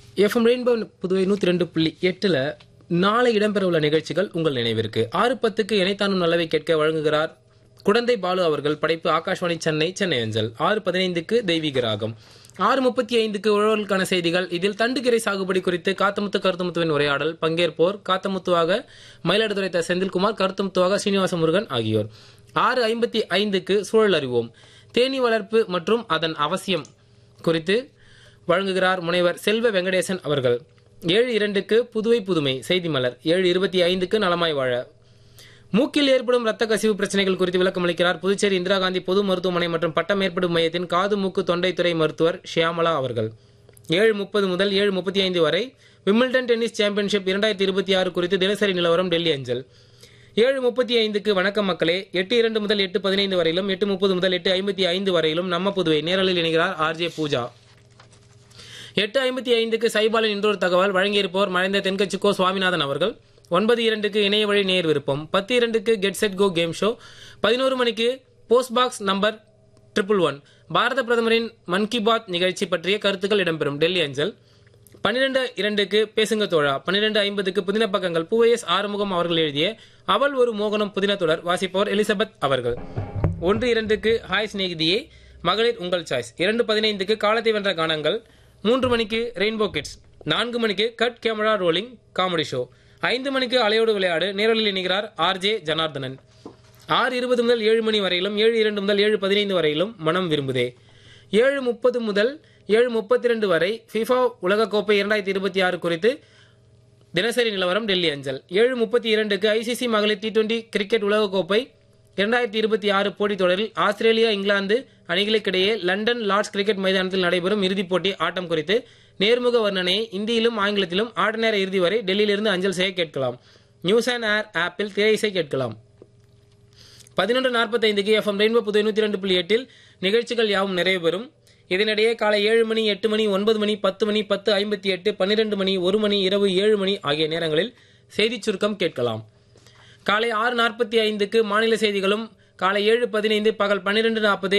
FM rainbow Puduvai நூத்தி ரெண்டு புள்ளி எட்டுல நாளை இடம்பெறவுள்ள நிகழ்ச்சிகள் உங்கள் நினைவிற்கு ஆறு பத்துக்கு இணைத்தானும் நல்லவை கேட்க வழங்குகிறார் குடந்தை பாலு அவர்கள் படைப்பு ஆகாஷ்வாணி சென்னை சென்னை அஞ்சல் ஆறு பதினைந்துக்கு தெய்வீக ராகம் ஆறு முப்பத்தி ஐந்துக்கு உழவர்களுக்கான செய்திகள் இதில் தண்டுகிரை சாகுபடி குறித்து காத்தமுத்து கருத்துமுத்துவின் உரையாடல் பங்கேற்போர் காத்தமுத்துவாக மயிலாடுதுறை த. செந்தில்குமார் கருத்துமுத்துவாக ஸ்ரீனிவாச முருகன் ஆகியோர் ஆறு ஐம்பத்தி ஐந்துக்கு சூழல் அறிவோம் தேனீ வளர்ப்பு மற்றும் அதன் அவசியம் குறித்து வழங்குகிறார் முனைவர் செல்வ வெங்கடேசன் அவர்கள் ஏழு இரண்டுக்கு புதுவை புதுமை செய்தி மலர் ஏழு இருபத்தி ஐந்துக்கு நலமாய் வாழ மூக்கில் ஏற்படும் ரத்த கசிவு பிரச்சனைகள் குறித்து விளக்கம் அளிக்கிறார் புதுச்சேரி இந்திரா காந்தி பொது மருத்துவமனை மற்றும் பட்ட மேற்படும் மையத்தின் காது மூக்கு தொண்டைத்துறை மருத்துவர் ஷியாமலா அவர்கள் ஏழு முப்பது முதல் ஏழு முப்பத்தி ஐந்து வரை விம்பிள்டன் டென்னிஸ் சாம்பியன்ஷிப் இரண்டாயிரத்தி இருபத்தி ஆறு குறித்து தினசரி நிலவரம் டெல்லி அஞ்சல் ஏழு முப்பத்தி ஐந்துக்கு வணக்கம் மக்களே எட்டு இரண்டு முதல் எட்டு பதினைந்து வரையிலும் எட்டு முப்பது முதல் எட்டு ஐம்பத்தி ஐந்து வரையிலும் நம்ம புதுவை நேரலில் இணைகிறார் ஆர்ஜே பூஜா எட்டு ஐம்பத்தி ஐந்துக்கு சைபாலின் இன்றொரு தகவல் வழங்கியிருப்போர் மறைந்த தென்கட்சிக்கோ சுவாமிநாதன் அவர்கள் ஒன்பது இரண்டுக்கு இணைய வழி நேர் விருப்பம் பத்து இரண்டுக்கு get set go game show பதினோரு மணிக்கு post box number triple one பாரத பிரதமரின் மன் கி பாத் நிகழ்ச்சி பற்றிய கருத்துக்கள் இடம்பெறும் டெல்லி அஞ்சல் பன்னிரண்டு இரண்டுக்கு பேசுங்க தோழா பன்னிரண்டு ஐம்பதுக்கு புதின பக்கங்கள் பூவைஎஸ் ஆறுமுகம் அவர்கள் எழுதிய அவள் ஒரு மோகனம் புதின தொடர் வாசிப்பவர் எலிசபெத் அவர்கள் ஒன்று இரண்டுக்கு ஹாய் சிநேகிதியே மகளிர் உங்கள் சாய்ஸ் இரண்டு பதினைந்துக்கு காலத்தை வென்ற கானங்கள் மூன்று மணிக்கு ரெயின்போ கிட்ஸ் நான்கு மணிக்கு cut camera rolling comedy show ஐந்து மணிக்கு அலையோடு விளையாடு நேரலில் இணைகிறார் ஆர்ஜே ஜனார்தனன் ஆறு இருபது முதல் ஏழு மணி வரையிலும் ஏழு இரண்டு முதல் ஏழு பதினைந்து வரையிலும் மனம் விரும்புதே ஏழு முப்பது முதல் ஏழு முப்பத்தி ரெண்டு வரை ஃபிஃபா உலகக்கோப்பை இரண்டாயிரத்தி இருபத்தி ஆறு குறித்து தினசரி நிலவரம் டெல்லி அஞ்சல் ஏழு முப்பத்தி இரண்டுக்கு ஐசிசி மகளிர் டி டுவெண்டி கிரிக்கெட் உலகக்கோப்பை இரண்டாயிரத்தி இருபத்தி ஆறு போட்டித் தொடரில் ஆஸ்திரேலியா இங்கிலாந்து அணிகளுக்கிடையே லண்டன் லார்ட்ஸ் கிரிக்கெட் மைதானத்தில் நடைபெறும் இறுதிப் போட்டி ஆட்டம் குறித்து நேர்முக வர்ணனையை இந்தியிலும் ஆங்கிலத்திலும் ஆட்ட நேர இறுதி வரை டெல்லியிலிருந்து அஞ்சல் செய்ய கேட்கலாம் நியூஸ் அண்ட் ஏர் ஆப்பில் திரை இசை கேட்கலாம் பதினொன்று நாற்பத்தைந்துக்கு எஃப்எம் ரெயின்போ புது நூற்றி ரெண்டு புள்ளி எட்டில் நிகழ்ச்சிகள் யாவும் நிறைவு பெறும் இதனிடையே காலை ஏழு மணி எட்டு மணி ஒன்பது மணி பத்து மணி பத்து ஐம்பத்தி எட்டு பன்னிரெண்டு மணி ஒரு மணி இரவு ஏழு மணி ஆகிய நேரங்களில் செய்திச் சுருக்கம் கேட்கலாம் காலை ஆறு நாற்பத்தி ஐந்துக்கு மாநில செய்திகளும் காலை ஏழு பதினைந்து பகல் பன்னிரெண்டு நாற்பது